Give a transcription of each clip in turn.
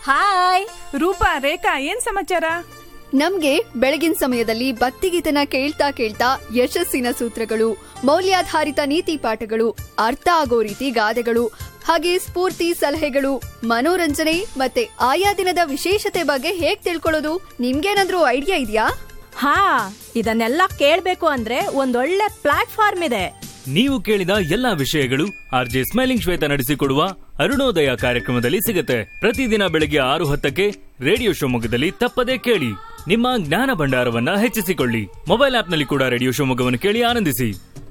hi Roopa ರೇಖಾ ಏನ್ ಸಮಾಚಾರ ನಮ್ಗೆ ಬೆಳಗಿನ ಸಮಯದಲ್ಲಿ ಭಕ್ತಿಗೀತನ ಕೇಳ್ತಾ ಕೇಳ್ತಾ ಯಶಸ್ಸಿನ ಸೂತ್ರಗಳು ಮೌಲ್ಯಾಧಾರಿತ ನೀತಿ ಪಾಠಗಳು ಅರ್ಥ ಆಗೋ ರೀತಿ ಗಾದೆಗಳು ಹಾಗೆ ಸ್ಫೂರ್ತಿ ಸಲಹೆಗಳು ಮನೋರಂಜನೆ ಮತ್ತೆ ಆಯಾ ದಿನದ ವಿಶೇಷತೆ ಬಗ್ಗೆ ಹೇಗ್ ತಿಳ್ಕೊಳ್ಳೋದು ನಿಮ್ಗೇನಾದ್ರೂ ಐಡಿಯಾ ಇದೆಯಾ ಹಾ ಇದನ್ನೆಲ್ಲ ಕೇಳ್ಬೇಕು ಅಂದ್ರೆ ಒಂದೊಳ್ಳೆ ಪ್ಲಾಟ್ಫಾರ್ಮ್ ಇದೆ ನೀವು ಕೇಳಿದ ಎಲ್ಲಾ ವಿಷಯಗಳು ಆರ್ ಜೆ ಸ್ಮೈಲಿಂಗ್ ಶ್ವೇತ ನಡೆಸಿಕೊಡುವ ಅರುಣೋದಯ ಕಾರ್ಯಕ್ರಮದಲ್ಲಿ ಸಿಗುತ್ತೆ ಪ್ರತಿದಿನ ಬೆಳಗ್ಗೆ ಆರು ಹತ್ತಕ್ಕೆ ರೇಡಿಯೋ ಶಿವಮೊಗ್ಗದಲ್ಲಿ ತಪ್ಪದೇ ಕೇಳಿ ನಿಮ್ಮ ಜ್ಞಾನ ಭಂಡಾರವನ್ನ ಹೆಚ್ಚಿಸಿಕೊಳ್ಳಿ ಮೊಬೈಲ್ ಆಪ್ನಲ್ಲಿ ಕೂಡ ರೇಡಿಯೋ ಶಿವಮೊಗ್ಗವನ್ನು ಕೇಳಿ ಆನಂದಿಸಿ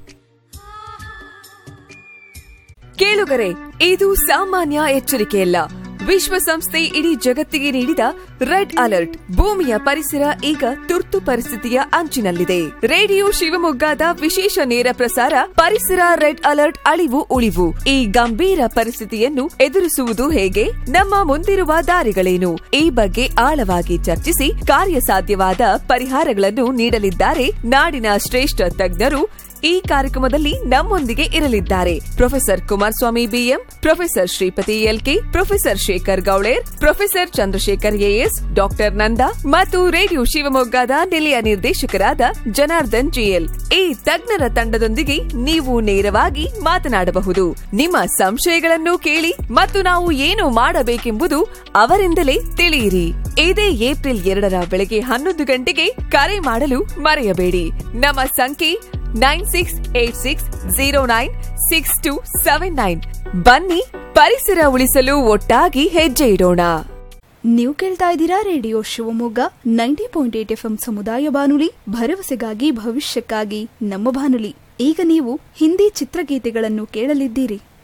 ಕೇಳುಗರೆ ಇದು ಸಾಮಾನ್ಯ ಎಚ್ಚರಿಕೆಯಲ್ಲ ವಿಶ್ವಸಂಸ್ಥೆ ಇಡೀ ಜಗತ್ತಿಗೆ ನೀಡಿದ ರೆಡ್ ಅಲರ್ಟ್ ಭೂಮಿಯ ಪರಿಸರ ಈಗ ತುರ್ತು ಪರಿಸ್ಥಿತಿಯ ಅಂಚಿನಲ್ಲಿದೆ ರೇಡಿಯೋ ಶಿವಮೊಗ್ಗದ ವಿಶೇಷ ನೇರ ಪ್ರಸಾರ ಪರಿಸರ ರೆಡ್ ಅಲರ್ಟ್ ಅಳಿವು ಉಳಿವು ಈ ಗಂಭೀರ ಪರಿಸ್ಥಿತಿಯನ್ನು ಎದುರಿಸುವುದು ಹೇಗೆ ನಮ್ಮ ಮುಂದಿರುವ ದಾರಿಗಳೇನು ಈ ಬಗ್ಗೆ ಆಳವಾಗಿ ಚರ್ಚಿಸಿ ಕಾರ್ಯಸಾಧ್ಯವಾದ ಪರಿಹಾರಗಳನ್ನು ನೀಡಲಿದ್ದಾರೆ ನಾಡಿನ ಶ್ರೇಷ್ಠ ತಜ್ಞರು ಈ ಕಾರ್ಯಕ್ರಮದಲ್ಲಿ ನಮ್ಮೊಂದಿಗೆ ಇರಲಿದ್ದಾರೆ professor Kumaraswamy BM professor Shripathi LK professor Shekhar Gowler professor Chandrashekhar AS doctor Nanda ಮತ್ತು ರೇಡಿಯೋ ಶಿವಮೊಗ್ಗದ ನಿಲಯ ನಿರ್ದೇಶಕರಾದ ಜನಾರ್ದನ್ ಜಿಎಲ್ ಈ ತಜ್ಞರ ತಂಡದೊಂದಿಗೆ ನೀವು ನೇರವಾಗಿ ಮಾತನಾಡಬಹುದು ನಿಮ್ಮ ಸಂಶಯಗಳನ್ನು ಕೇಳಿ ಮತ್ತು ನಾವು ಏನು ಮಾಡಬೇಕೆಂಬುದು ಅವರಿಂದಲೇ ತಿಳಿಯಿರಿ ಇದೇ ಏಪ್ರಿಲ್ ಎರಡರ ಬೆಳಗ್ಗೆ ಹನ್ನೊಂದು ಗಂಟೆಗೆ ಕರೆ ಮಾಡಲು ಮರೆಯಬೇಡಿ ನಮ್ಮ ಸಂಖ್ಯೆ nine six eight six zero nine six two seven nine ಬನ್ನಿ ಪರಿಸರ ಉಳಿಸಲು ಒಟ್ಟಾಗಿ ಹೆಜ್ಜೆ ಇಡೋಣ ನೀವು ಕೇಳ್ತಾ ಇದ್ದೀರಾ radio Shivamogga ninety point eight F ಸಮುದಾಯ ಬಾನುಲಿ ಭರವಸೆಗಾಗಿ ಭವಿಷ್ಯಕ್ಕಾಗಿ ನಮ್ಮ ಬಾನುಲಿ ಈಗ ನೀವು ಹಿಂದಿ ಚಿತ್ರಗೀತೆಗಳನ್ನು ಕೇಳಲಿದ್ದೀರಿ